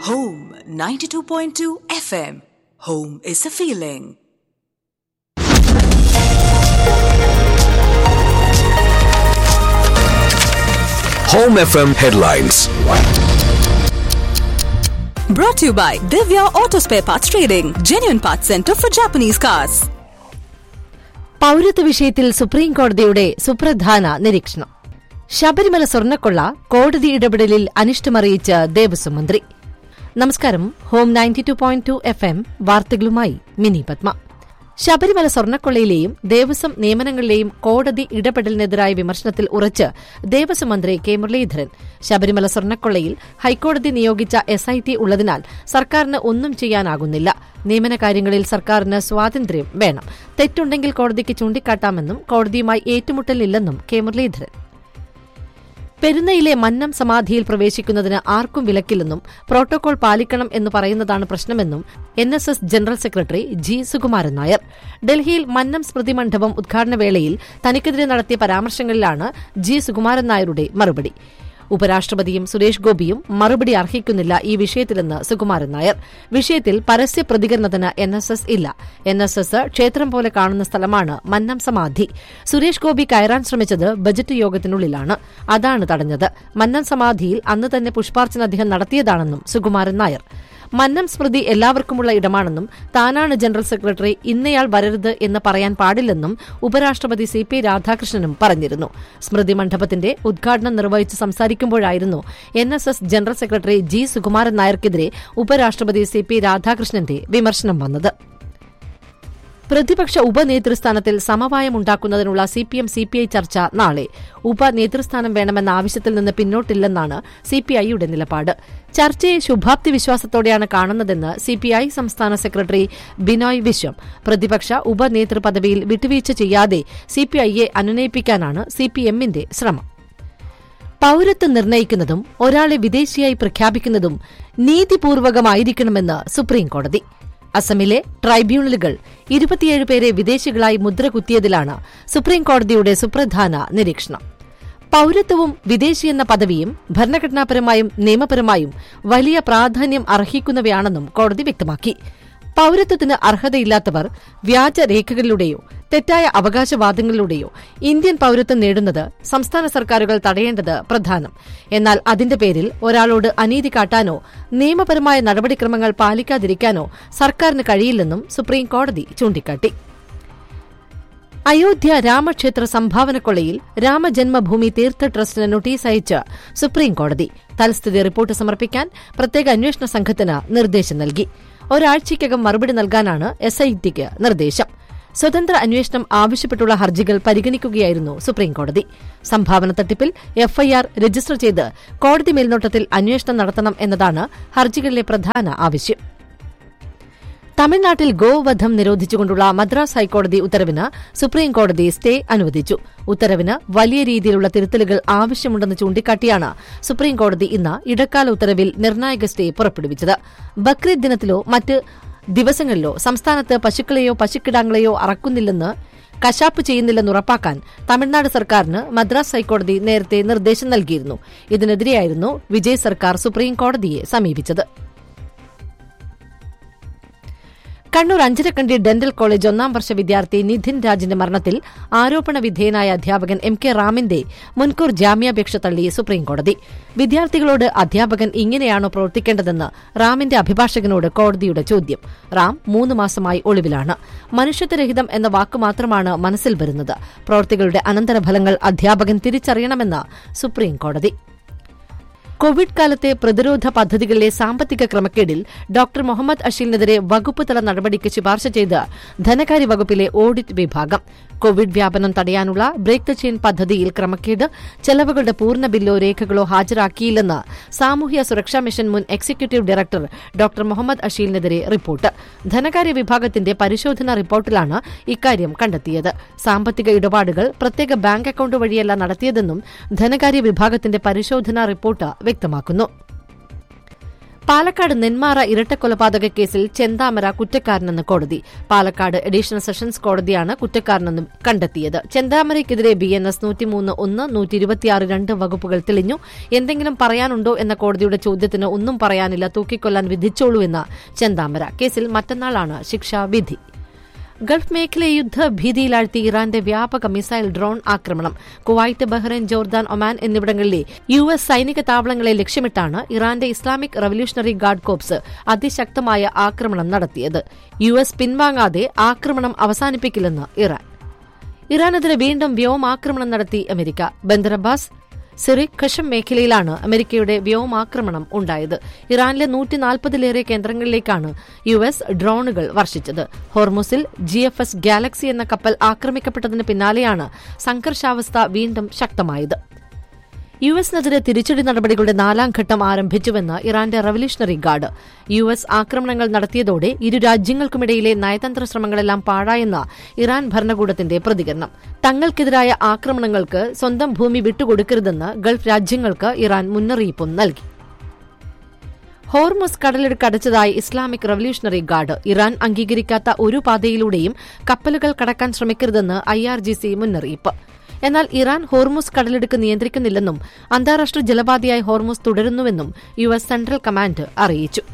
Home 92.2 FM. Home is a feeling. Home FM headlines. Brought to you by Divya Auto Spare Parts Trading, genuine parts center for Japanese cars. പൌരത്വ വിഷയത്തിൽ supreme കോടതിയുടെ സുപ്രധാന നിരീക്ഷണം ശബരിമല സ്വർണ്ണക്കൊള്ള കോടതി ഇടപെടലിൽ അനിഷ്ടമറിയിച്ച് ദേവസ്വം മന്ത്രി നമസ്കാരം home ninety two point two F M വാർത്തകളുമായി മിനി പത്മ ശബരിമല സ്വർണ്ണക്കൊള്ളയിലെയും ദേവസ്വം നിയമനങ്ങളിലെയും കോടതി ഇടപെടലിനെതിരായ വിമർശനത്തിൽ ഉറച്ച് ദേവസ്വം മന്ത്രി കെ മുരളീധരൻ ശബരിമല സ്വർണ്ണക്കൊള്ളയിൽ ഹൈക്കോടതി നിയോഗിച്ച എസ് ഐ ടി ഉള്ളതിനാൽ സർക്കാരിന് ഒന്നും ചെയ്യാനാകുന്നില്ല നിയമന കാര്യങ്ങളിൽ സർക്കാരിന് സ്വാതന്ത്ര്യം വേണം തെറ്റുണ്ടെങ്കിൽ കോടതിക്ക് ചൂണ്ടിക്കാട്ടാമെന്നും കോടതിയുമായി ഏറ്റുമുട്ടലില്ലെന്നും കെ മുരളീധരൻ പെരുന്നയിലെ മന്നം സമാധിയിൽ പ്രവേശിക്കുന്നതിന് ആർക്കും വിലക്കില്ലെന്നും പ്രോട്ടോകോൾ പാലിക്കണം എന്ന് പറയുന്നതാണ് പ്രശ്നമെന്നും N S S general secretary G Sukumaran Nair ഡൽഹിയിൽ മന്നം സ്മൃതി മണ്ഡപം ഉദ്ഘാടന വേളയിൽ തനിക്കെതിരെ നടത്തിയ പരാമർശങ്ങളിലാണ് ജി സുകുമാരൻ നായരുടെ മറുപടി ഉപരാഷ്ട്രപതിയും സുരേഷ് ഗോപിയും മറുപടി അർഹിക്കുന്നില്ല ഈ വിഷയത്തിലെന്ന് സുകുമാരൻ നായർ വിഷയത്തിൽ പരസ്യ പ്രതികരണത്തിന് എൻ എസ് എസ് ഇല്ല എൻ എസ് എസ് ക്ഷേത്രം പോലെ കാണുന്ന സ്ഥലമാണ് മന്നം സമാധി സുരേഷ് ഗോപി കയറാൻ ശ്രമിച്ചത് ബജറ്റ് യോഗത്തിനുള്ളിലാണ് അതാണ് തടഞ്ഞത് മന്നം സമാധിയിൽ അന്ന് തന്നെ പുഷ്പാർച്ചന അദ്ദേഹം നടത്തിയതാണെന്നും സുകുമാരൻ നായർ മന്നം സ്മൃതി എല്ലാവർക്കുമുള്ള ഇടമാണെന്നും താനാണ് ജനറൽ സെക്രട്ടറി ഇന്നയാൾ വരരുത് എന്ന് പറയാൻ പാടില്ലെന്നും ഉപരാഷ്ട്രപതി സി പി രാധാകൃഷ്ണനും പറഞ്ഞിരുന്നു സ്മൃതി മണ്ഡപത്തിന്റെ ഉദ്ഘാടനം നിർവഹിച്ച് സംസാരിക്കുമ്പോഴായിരുന്നു N S S general secretary G Sukumaran നായർക്കെതിരെ ഉപരാഷ്ട്രപതി സി പി രാധാകൃഷ്ണന്റെ വിമർശനം വന്നത് പ്രതിപക്ഷ ഉപനേതൃസ്ഥാനത്തിൽ സമവായമുണ്ടാക്കുന്നതിനുള്ള C P M C P I ചർച്ച നാളെ ഉപനേതൃസ്ഥാനം വേണമെന്ന ആവശ്യത്തിൽ നിന്ന് പിന്നോട്ടില്ലെന്നാണ് സി പി ഐയുടെ നിലപാട് ചർച്ചയെ ശുഭാപ്തി വിശ്വാസത്തോടെയാണ് കാണുന്നതെന്ന് സി പി ഐ സംസ്ഥാന സെക്രട്ടറി ബിനോയ് വിശ്വം പ്രതിപക്ഷ ഉപനേതൃ പദവിയിൽ വിട്ടുവീഴ്ച ചെയ്യാതെ സി പി ഐയെ അനുനയിപ്പിക്കാനാണ് സി പി എമ്മിന്റെ ശ്രമം പൌരത്വം നിർണയിക്കുന്നതും ഒരാളെ വിദേശിയായി പ്രഖ്യാപിക്കുന്നതും നീതിപൂർവകമായിരിക്കണമെന്ന് സുപ്രീംകോടതി അസമിലെ ട്രൈബ്യൂണലുകൾ ഇരുപത്തിയേഴ് പേരെ വിദേശികളായി മുദ്രകുത്തിയതിലാണ് സുപ്രീംകോടതിയുടെ സുപ്രധാന നിരീക്ഷണം പൌരത്വവും വിദേശിയെന്ന പദവിയും ഭരണഘടനാപരമായും നിയമപരമായും വലിയ പ്രാധാന്യം അർഹിക്കുന്നവയാണെന്നും കോടതി വ്യക്തമാക്കി പൌരത്വത്തിന് അർഹതയില്ലാത്തവർ വ്യാജരേഖകളിലൂടെയോ തെറ്റായ അവകാശവാദങ്ങളിലൂടെയോ ഇന്ത്യൻ പൌരത്വം നേടുന്നത് സംസ്ഥാന സർക്കാരുകൾ തടയേണ്ടത് പ്രധാനം എന്നാൽ അതിന്റെ പേരിൽ ഒരാളോട് അനീതി കാട്ടാനോ നിയമപരമായ നടപടിക്രമങ്ങൾ പാലിക്കാതിരിക്കാനോ സർക്കാരിന് കഴിയില്ലെന്നും സുപ്രീം കോടതി ചൂണ്ടിക്കാട്ടി അയോധ്യ രാമക്ഷേത്ര സംഭാവനക്കൊള്ളയിൽ രാമജന്മഭൂമി തീർത്ഥ ട്രസ്റ്റിന് നോട്ടീസ് അയച്ച് സുപ്രീംകോടതി തൽസ്ഥിതി റിപ്പോർട്ട് സമർപ്പിക്കാൻ പ്രത്യേക അന്വേഷണ സംഘത്തിന് നിർദ്ദേശം നൽകി ഒരാഴ്ചയ്ക്കകം മറുപടി നൽകാനാണ് എസ് ഐ ടിക്ക് നിർദ്ദേശം സ്വതന്ത്ര അന്വേഷണം ആവശ്യപ്പെട്ടുള്ള ഹർജികൾ പരിഗണിക്കുകയായിരുന്നു സുപ്രീംകോടതി സംഭാവന തട്ടിപ്പിൽ എഫ്ഐആർ രജിസ്റ്റർ ചെയ്ത് കോടതി മേൽനോട്ടത്തിൽ അന്വേഷണം നടത്തണം എന്നതാണ് ഹർജികളിലെ പ്രധാന ആവശ്യം തമിഴ്നാട്ടിൽ ഗോവധം നിരോധിച്ചുകൊണ്ടുള്ള മദ്രാസ് ഹൈക്കോടതി ഉത്തരവിന് സുപ്രീംകോടതി സ്റ്റേ അനുവദിച്ചു ഉത്തരവിന് വലിയ രീതിയിലുള്ള തിരുത്തലുകൾ ആവശ്യമുണ്ടെന്ന് ചൂണ്ടിക്കാട്ടിയാണ് സുപ്രീംകോടതി ഇന്ന് ഇടക്കാല ഉത്തരവിൽ നിർണായക സ്റ്റേ പുറപ്പെടുവിച്ചത് ബക്രീദ് ദിനത്തിലോ മറ്റ് ദിവസങ്ങളിലോ സംസ്ഥാനത്ത് പശുക്കളെയോ പശുക്കിടാങ്ങളെയോ അറക്കുന്നില്ലെന്ന് കശാപ്പ് ചെയ്യുന്നില്ലെന്ന് ഉറപ്പാക്കാൻ തമിഴ്നാട് സർക്കാരിന് മദ്രാസ് ഹൈക്കോടതി നേരത്തെ നിർദ്ദേശം നൽകിയിരുന്നു ഇതിനെതിരെയായിരുന്നു വിജയ് സർക്കാർ സുപ്രീംകോടതിയെ സമീപിച്ചത് കണ്ണൂർ അഞ്ചരക്കണ്ടി ഡെന്റൽ കോളേജ് ഒന്നാം വർഷ വിദ്യാർത്ഥി നിധിൻ രാജിന്റെ മരണത്തിൽ ആരോപണ വിധേയനായ അധ്യാപകൻ എം കെ റാമിന്റെ മുൻകൂർ ജാമ്യാപേക്ഷ തള്ളി സുപ്രീംകോടതി വിദ്യാർത്ഥികളോട് അധ്യാപകൻ ഇങ്ങനെയാണോ പ്രവർത്തിക്കേണ്ടതെന്ന് റാമിന്റെ അഭിഭാഷകനോട് കോടതിയുടെ ചോദ്യം റാം മൂന്ന് മാസമായി ഒളിവിലാണ് മനുഷ്യത്വരഹിതം എന്ന വാക്ക് മാത്രമാണ് മനസ്സിൽ വരുന്നത് പ്രവൃത്തികളുടെ അനന്തരഫലങ്ങൾ അധ്യാപകൻ തിരിച്ചറിയണമെന്ന് സുപ്രീംകോടതി കോവിഡ് കാലത്തെ പ്രതിരോധ പദ്ധതികളിലെ സാമ്പത്തിക ക്രമക്കേടിൽ ഡോക്ടർ മുഹമ്മദ് അഷീലിനെതിരെ വകുപ്പ് തല നടപടിക്ക് ശുപാർശ ചെയ്ത് ധനകാര്യ വകുപ്പിലെ ഓഡിറ്റ് വിഭാഗം കോവിഡ് വ്യാപനം തടയാനുള്ള ബ്രേക്ക് ദ ചെയിൻ പദ്ധതിയിൽ ക്രമക്കേട് ചെലവുകളുടെ പൂർണ്ണ ബില്ലോ രേഖകളോ ഹാജരാക്കിയില്ലെന്ന് സാമൂഹ്യ സുരക്ഷാ മിഷൻ മുൻ എക്സിക്യൂട്ടീവ് ഡയറക്ടർ ഡോക്ടർ മുഹമ്മദ് അഷീലിനെതിരെ റിപ്പോർട്ട് ധനകാര്യ വിഭാഗത്തിന്റെ പരിശോധനാ റിപ്പോർട്ടിലാണ് ഇക്കാര്യം കണ്ടെത്തിയത് സാമ്പത്തിക ഇടപാടുകൾ പ്രത്യേക ബാങ്ക് അക്കൌണ്ട് വഴിയല്ല നടത്തിയതെന്നും ധനകാര്യ വിഭാഗത്തിന്റെ പരിശോധനാ റിപ്പോർട്ട് വ്യക്തമാക്കുന്നു പാലക്കാട് നെന്മാറ ഇരട്ടക്കൊലപാതക കേസിൽ ചെന്താമര കുറ്റക്കാരനെന്ന് കോടതി പാലക്കാട് അഡീഷണൽ സെഷൻസ് കോടതിയാണ് കുറ്റക്കാരനെന്ന് കണ്ടെത്തിയത് ചെന്താമരയ്ക്കെതിരെ ബി എൻ എസ് നൂറ്റിമൂന്ന് ഒന്ന് നൂറ്റി ഇരുപത്തിയാറ് രണ്ട് വകുപ്പുകൾ തെളിഞ്ഞു എന്തെങ്കിലും പറയാനുണ്ടോ എന്ന കോടതിയുടെ ചോദ്യത്തിന് ഒന്നും പറയാനില്ല തൂക്കിക്കൊല്ലാൻ വിധിച്ചോളൂ എന്ന ചെന്താമര കേസിൽ മറ്റന്നാളാണ് ശിക്ഷാവിധി ഗൾഫ് മേഖലയെ യുദ്ധഭീതിയിലാഴ്ത്തി ഇറാന്റെ വ്യാപക മിസൈൽ ഡ്രോൺ ആക്രമണം കുവൈറ്റ് ബഹ്റൈൻ ജോർദാൻ ഒമാൻ എന്നിവിടങ്ങളിലെ യു എസ് സൈനിക താവളങ്ങളെ ലക്ഷ്യമിട്ടാണ് ഇറാന്റെ ഇസ്ലാമിക് റവല്യൂഷണറി ഗാർഡ് കോപ്സ് അതിശക്തമായ ആക്രമണം നടത്തിയത് യു എസ് പിൻവാങ്ങാതെ ആക്രമണം അവസാനിപ്പിക്കില്ലെന്ന് ഇറാൻ ഇറാനെതിരെ വീണ്ടും വ്യോമാക്രമണം നടത്തി America Bandar Abbas Sirik Qeshm മേഖലയിലാണ് അമേരിക്കയുടെ വ്യോമാക്രമണം ഉണ്ടായത് ഇറാനിലെ നൂറ്റിനാൽപ്പതിലേറെ കേന്ദ്രങ്ങളിലേക്കാണ് യു എസ് ഡ്രോണുകൾ വർഷിച്ചത് ഹോർമുസിൽ ജി എഫ് എസ് ഗാലക്സി എന്ന കപ്പൽ ആക്രമിക്കപ്പെട്ടതിന് പിന്നാലെയാണ് സംഘർഷാവസ്ഥ വീണ്ടും ശക്തമായത് യു എസിനെതിരെ തിരിച്ചടി നടപടികളുടെ നാലാം ഘട്ടം ആരംഭിച്ചുവെന്ന് ഇറാന്റെ റവല്യൂഷണറി ഗാർഡ് യു എസ് ആക്രമണങ്ങൾ നടത്തിയതോടെ ഇരു രാജ്യങ്ങൾക്കുമിടയിലെ നയതന്ത്ര ശ്രമങ്ങളെല്ലാം പാഴായെന്ന ഇറാൻ ഭരണകൂടത്തിന്റെ പ്രതികരണം തങ്ങൾക്കെതിരായ ആക്രമണങ്ങൾക്ക് സ്വന്തം ഭൂമി വിട്ടുകൊടുക്കരുതെന്ന് ഗൾഫ് രാജ്യങ്ങൾക്ക് ഇറാൻ മുന്നറിയിപ്പും നൽകി ഹോർമസ് കടലിടുക്ക് അടച്ചതായി ഇസ്ലാമിക് റവല്യൂഷണറി ഗാർഡ് ഇറാൻ അംഗീകരിക്കാത്ത ഒരു പാതയിലൂടെയും കപ്പലുകൾ കടക്കാൻ ശ്രമിക്കരുതെന്ന് ഐ ആർ ജി സി മുന്നറിയിപ്പ് എന്നാൽ ഇറാൻ ഹോർമുസ് കടലിടുക്ക് നിയന്ത്രിക്കുന്നില്ലെന്നും അന്താരാഷ്ട്ര ജലപാതയായി ഹോർമുസ് തുടരുന്നുവെന്നും യു എസ് സെൻട്രൽ കമാൻഡ് അറിയിച്ചു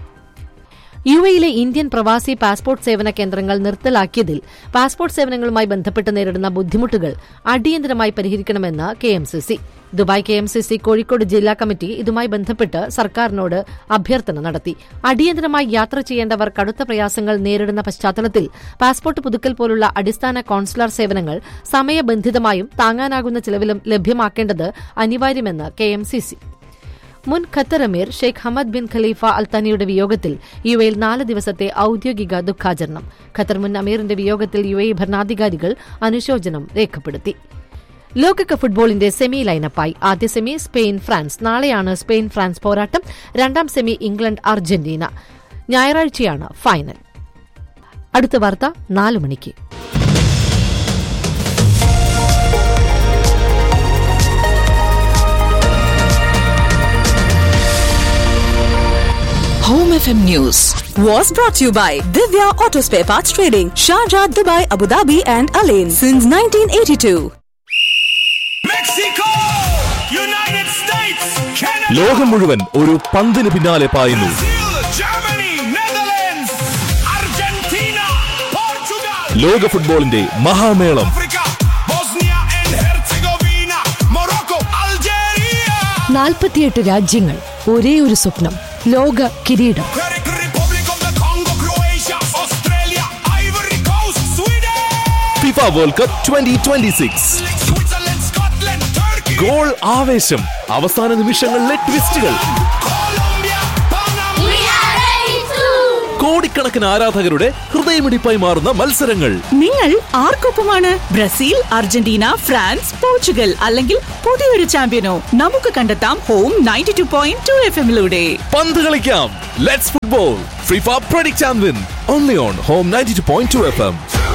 യു എയിലെ ഇന്ത്യൻ പ്രവാസി പാസ്പോർട്ട് സേവന കേന്ദ്രങ്ങൾ നിർത്തലാക്കിയതിൽ പാസ്പോർട്ട് സേവനങ്ങളുമായി ബന്ധപ്പെട്ട് നേരിടുന്ന ബുദ്ധിമുട്ടുകൾ അടിയന്തരമായി പരിഹരിക്കണമെന്ന് K M C C Dubai K M C C Kozhikode ജില്ലാ കമ്മിറ്റി ഇതുമായി ബന്ധപ്പെട്ട് സർക്കാരിനോട് അഭ്യർത്ഥന നടത്തി അടിയന്തരമായി യാത്ര ചെയ്യേണ്ടവർ കടുത്ത പ്രയാസങ്ങൾ നേരിടുന്ന പശ്ചാത്തലത്തിൽ പാസ്പോർട്ട് പുതുക്കൽ പോലുള്ള അടിസ്ഥാന കോൺസുലർ സേവനങ്ങൾ സമയബന്ധിതമായും താങ്ങാനാകുന്ന ചിലവിലും ലഭ്യമാക്കേണ്ടത് അനിവാര്യമെന്ന് കെ എം സി സി മുൻ ഖത്തർ അമീർ ഷെയ്ഖ് ഹമദ് ബിൻ ഖലീഫ അൽത്താനിയുടെ വിയോഗത്തിൽ യു എയിൽ നാല് ദിവസത്തെ ഔദ്യോഗിക ദുഃഖാചരണം ഖത്തർ മുൻ അമീറിന്റെ വിയോഗത്തിൽ യു എ ഭരണാധികാരികൾ അനുശോചനം രേഖപ്പെടുത്തി ലോകകപ്പ് ഫുട്ബോളിന്റെ സെമി ലൈനപ്പായി ആദ്യ സെമി സ്പെയിൻ ഫ്രാൻസ് നാളെയാണ് സ്പെയിൻ ഫ്രാൻസ് പോരാട്ടം രണ്ടാം സെമി ഇംഗ്ലണ്ട് അർജന്റീന ഞായറാഴ്ചയാണ് ഫൈനൽ അടുത്ത വാർത്ത നാല് മണിക്ക് Home FM News. Was brought to you by Divya Auto Spare Parts Trading, Sharjah, Dubai, Abu Dhabi, and Alain since 1982. Mexico United States Canada ലോകം മുഴുവൻ ഒരു പന്തിന് പിന്നാലെ പായുന്നു Brazil Germany Netherlands Argentina Portugal ലോക ഫുട്ബോളിന്റെ മഹാമേളം Africa Bosnia and Herzegovina Morocco Algeria നാൽപ്പത്തിയെട്ട് രാജ്യങ്ങൾ ഒരേ ഒരു സ്വപ്നം ലോക കിരീടം Czech Republic of the Congo Croatia Australia Ivory Coast Sweden FIFA world cup twenty twenty six Switzerland Scotland Turkey goal ആവേശം അവസാന നിമിഷങ്ങളിലെ ട്വിസ്റ്റുകൾ Colombia Panama കോടിക്കണക്കിന് ആരാധകരുടെ ഹൃദയമിടിപ്പായി മാറുന്ന മത്സരങ്ങൾ നിങ്ങൾ ആർക്കൊപ്പമാണ് ബ്രസീൽ അർജന്റീന ഫ്രാൻസ് പോർച്ചുഗൽ അല്ലെങ്കിൽ പുതിയൊരു ചാമ്പ്യനോ നമുക്ക് കണ്ടെത്താം home ninety two point two F എമ്മിലൂടെ പന്ത് കളിക്കാം let's football FIFA predict and win only on home ninety two point two F M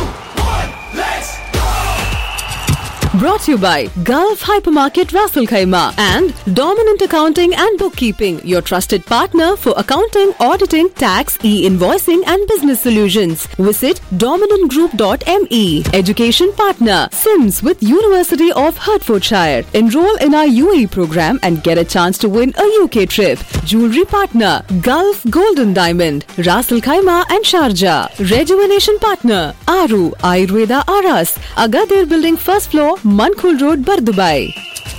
Brought to you by Gulf Hypermarket Raffle Khaima and Dominant Accounting and Bookkeeping, your trusted partner for accounting, auditing, tax, e-invoicing and business solutions. Visit dominantgroup.me. Education partner, Sims with University of Hertfordshire. Enroll in our UAE program and get a chance to win a UK trip. Jewelry partner, Gulf Golden Diamond, Raffle Khaima and Sharjah. Rejuvenation partner, Aru Ayurveda Aras, Agadir Building first floor, Mankul Road, Bardubai.